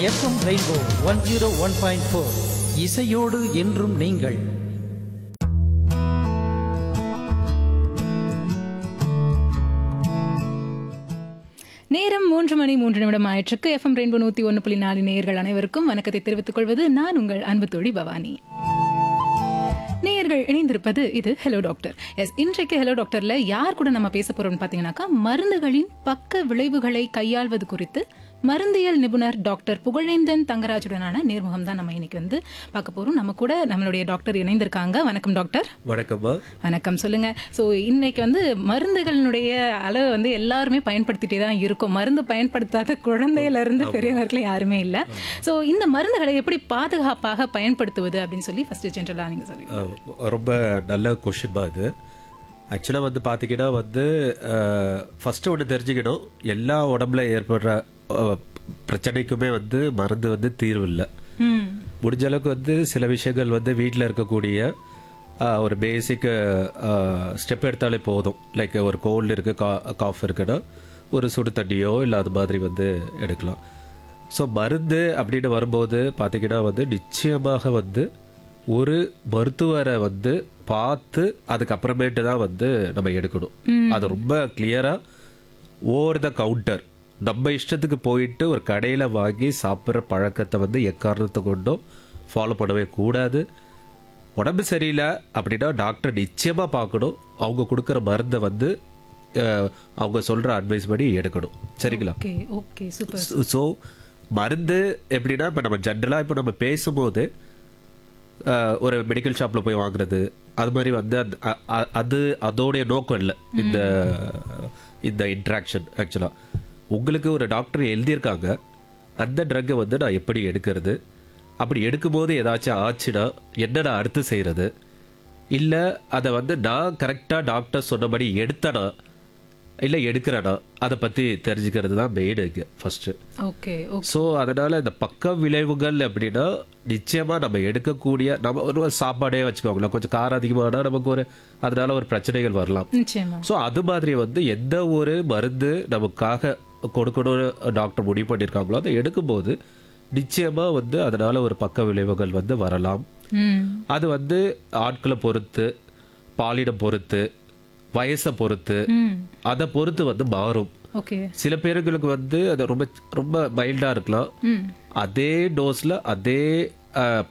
FM rainbow one zero one point four இசையோடு என்றும் நீங்கள் நேரம் மூன்று மணி மூன்று நிமிடம் ஆயிற்றுக்கு எஃப்எம் ரெயின்போ நூத்தி ஒன்று புள்ளி நாலு நேயர்கள் அனைவருக்கும் வணக்கத்தை தெரிவித்துக் கொள்வது நான் உங்கள் அன்பு தோழி பவானி நேயர்கள் இணைந்திருப்பது இது ஹலோ டாக்டர் எஸ் இன்றைக்கு ஹலோ டாக்டர்ல யார் கூட நம்ம பேச போறோம்னு பாத்தீங்கன்னாக்கா மருந்துகளின் பக்க விளைவுகளை கையாள்வது குறித்து மருந்தியல் நிபுணர் டாக்டர் புகழேந்தன் தங்கராஜுடனான நேர்முகம் தான் நம்ம இன்னைக்கு வந்து பார்க்க போறோம் நம்ம கூட நம்மளுடைய டாக்டர் இணைந்திருக்காங்க வணக்கம் டாக்டர் வணக்கம்மா வணக்கம் சொல்லுங்க ஸோ இன்னைக்கு வந்து மருந்துகளினுடைய அளவு வந்து எல்லாருமே பயன்படுத்திட்டே தான் இருக்கும் மருந்து பயன்படுத்தாத குழந்தையில இருந்து பெரியவர்கள் யாருமே இல்லை ஸோ இந்த மருந்துகளை எப்படி பாதுகாப்பாக பயன்படுத்துவது அப்படின்னு சொல்லி ஃபர்ஸ்ட் ஜென்ரலா நீங்க சொல்லுங்க அஹ், ரொம்ப நல்ல கொஷின்மா இது ஆக்சுவலாக வந்து பார்த்தீங்கன்னா வந்து ஃபஸ்ட்டு ஒன்று தெரிஞ்சுக்கணும் எல்லா உடம்புல ஏற்படுற அஹ், பிரச்சனைக்குமே வந்து மருந்து வந்து தீர்வு இல்லை ம் முடிஞ்ச அளவுக்கு வந்து சில விஷயங்கள் வந்து வீட்டில் இருக்கக்கூடிய அஹ், ஒரு பேசிக் ஸ்டெப் எடுத்தாலே போதும் லைக் ஒரு கோல்டு இருக்குது கா காஃப் இருக்குன்னா ஒரு சுடு தண்ணியோ இல்லை அது மாதிரி வந்து எடுக்கலாம் ஸோ மருந்து அப்படின்னு வரும்போது பார்த்தீங்கன்னா வந்து நிச்சயமாக வந்து ஒரு மருத்துவரை வந்து பார்த்து அதுக்கப்புறமேட்டு தான் வந்து நம்ம எடுக்கணும் அது ரொம்ப கிளியராக ஓவர் த கவுண்டர் நம்ம இஷ்டத்துக்கு போயிட்டு ஒரு கடையில் வாங்கி சாப்பிட்ற பழக்கத்தை வந்து எக்காரணத்தை கொண்டும் ஃபாலோ பண்ணவே கூடாது உடம்பு சரியில்லை அப்படின்னா டாக்டர் நிச்சயமாக பார்க்கணும் அவங்க கொடுக்குற மருந்தை வந்து அஹ், அவங்க சொல்கிற அட்வைஸ் படி எடுக்கணும் சரிங்களா ஓகே ஓகே சூப்பர் ஸோ மருந்து எப்படின்னா இப்போ நம்ம ஜென்ரலாக இப்போ நம்ம பேசும்போது அஹ், ஒரு மெடிக்கல் ஷாப்பில் போய் வாங்குறது அது மாதிரி வந்து அந்த- அ- அ- அது அதோடைய நோக்கம் இல்லை இந்த இந்த இன்ட்ராக்ஷன் ஆக்சுவலாக உங்களுக்கு ஒரு டாக்டர் எழுதியிருக்காங்க அந்த ட்ரக்கை வந்து நான் எப்படி எடுக்கிறது அப்படி எடுக்கும்போது ஏதாச்சும் ஆச்சுன்னா என்ன நான் அடுத்து செய்கிறது இல்லை அதை வந்து நான் கரெக்டாக டாக்டர் சொன்னபடி எடுத்தனா இல்லை எடுக்கிறேனா அதை பற்றி தெரிஞ்சுக்கிறது தான் மெயின் இங்கே ஃபஸ்ட்டு ஓகே ஓகே ஸோ அதனால இந்த பக்க விளைவுகள் அப்படின்னா நிச்சயமா நம்ம எடுக்கக்கூடிய நம்ம ஒரு சாப்பாடே வச்சுக்கோங்களேன் கொஞ்சம் காரம் அதிகமானா நமக்கு ஒரு அதனால ஒரு பிரச்சனைகள் வரலாம் நிச்சயமா ஸோ அது மாதிரி வந்து எந்த ஒரு மருந்து நமக்காக கொடுக்கணும்னு டாக்டர் முடிவு பண்ணியிருக்காங்களோ அதை எடுக்கும்போது நிச்சயமா வந்து அதனால ஒரு பக்க விளைவுகள் வந்து வரலாம் ம் அது வந்து ஆட்களை பொறுத்து பாலினம் பொறுத்து வயசை பொறுத்து ம் அதை பொறுத்து வந்து மாறும் ஓகே சில பேர்களுக்கு வந்து அது ரொம்ப ரொம்ப மைல்டா இருக்கலாம் ம் அதே டோஸ்ல அதே அஹ்,